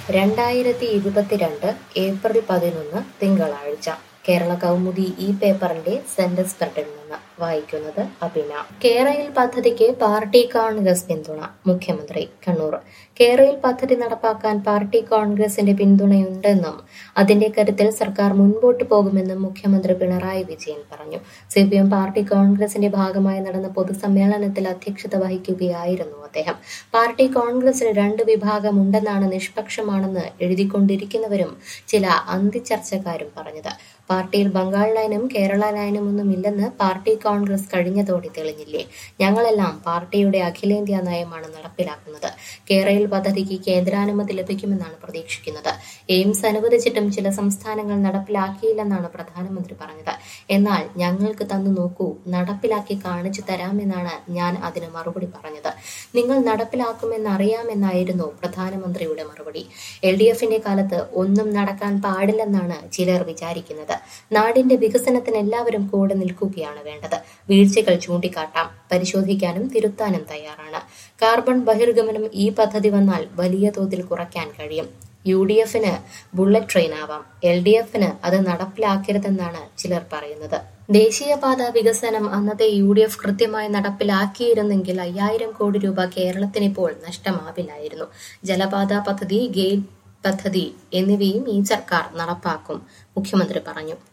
രണ്ടായിരത്തി ഇരുപത്തിരണ്ട് ഏപ്രിൽ പതിനൊന്ന് തിങ്കളാഴ്ച കേരള കൗമുദി ഈ പേപ്പറിന്റെ സെന്റർ സ്പ്രെഡിൽ നിന്ന് വായിക്കുന്നത് അഭിന കേരയിൽ പദ്ധതിക്ക് പാർട്ടി കോൺഗ്രസ് പിന്തുണ മുഖ്യമന്ത്രി കണ്ണൂർ കേരയിൽ പദ്ധതി നടപ്പാക്കാൻ പാർട്ടി കോൺഗ്രസിന്റെ പിന്തുണയുണ്ടെന്നും അതിന്റെ കരുത്തിൽ സർക്കാർ മുൻപോട്ട് പോകുമെന്നും മുഖ്യമന്ത്രി പിണറായി വിജയൻ പറഞ്ഞു സി പി എം പാർട്ടി കോൺഗ്രസിന്റെ ഭാഗമായി നടന്ന പൊതുസമ്മേളനത്തിൽ അധ്യക്ഷത വഹിക്കുകയായിരുന്നു അദ്ദേഹം പാർട്ടി കോൺഗ്രസിൽ രണ്ട് വിഭാഗമുണ്ടെന്നാണ് നിഷ്പക്ഷമാണെന്ന് എഴുതിക്കൊണ്ടിരിക്കുന്നവരും ചില അന്തിചർച്ചക്കാരും പറഞ്ഞത് പാർട്ടിയിൽ ബംഗാൾ ലൈനും കേരള ലൈനും ഒന്നും ഇല്ലെന്ന് പാർട്ടി കോൺഗ്രസ് കഴിഞ്ഞതോടെ തെളിഞ്ഞില്ലേ ഞങ്ങളെല്ലാം പാർട്ടിയുടെ അഖിലേന്ത്യാ നയമാണ് നടപ്പിലാക്കുന്നത് കേരള പദ്ധതിക്ക് കേന്ദ്രാനുമതി ലഭിക്കുമെന്നാണ് പ്രതീക്ഷിക്കുന്നത് എയിംസ് അനുവദിച്ചിട്ടും ചില സംസ്ഥാനങ്ങൾ നടപ്പിലാക്കിയില്ലെന്നാണ് പ്രധാനമന്ത്രി പറഞ്ഞത് എന്നാൽ ഞങ്ങൾക്ക് തന്നു നോക്കൂ നടപ്പിലാക്കി കാണിച്ചു തരാമെന്നാണ് ഞാൻ അതിന് മറുപടി പറഞ്ഞത് നിങ്ങൾ നടപ്പിലാക്കുമെന്ന് അറിയാമെന്നായിരുന്നു പ്രധാനമന്ത്രിയുടെ മറുപടി എൽ ഡി എഫിന്റെ കാലത്ത് ഒന്നും നടക്കാൻ പാടില്ലെന്നാണ് ചിലർ വിചാരിക്കുന്നത് നാടിന്റെ വികസനത്തിന് എല്ലാവരും കൂടെ നിൽക്കുകയാണ് വേണ്ടത് വീഴ്ചകൾ ചൂണ്ടിക്കാട്ടാം പരിശോധിക്കാനും തിരുത്താനും തയ്യാറാണ് കാർബൺ ബഹിർഗമനം ഈ പദ്ധതി വന്നാൽ വലിയ തോതിൽ കുറയ്ക്കാൻ കഴിയും യു ഡി എഫിന് ബുള്ളറ്റ് ട്രെയിൻ ആവാം എൽ ഡി എഫിന് അത് നടപ്പിലാക്കരുതെന്നാണ് ചിലർ പറയുന്നത് ദേശീയപാത വികസനം അന്നത്തെ യു ഡി എഫ് കൃത്യമായി നടപ്പിലാക്കിയിരുന്നെങ്കിൽ അയ്യായിരം കോടി രൂപ കേരളത്തിന് ഇപ്പോൾ നഷ്ടമാവില്ലായിരുന്നു ജലപാത പദ്ധതി ഗെയിൽ പദ്ധതി എന്നിവയും ഈ സർക്കാർ നടപ്പാക്കും മുഖ്യമന്ത്രി പറഞ്ഞു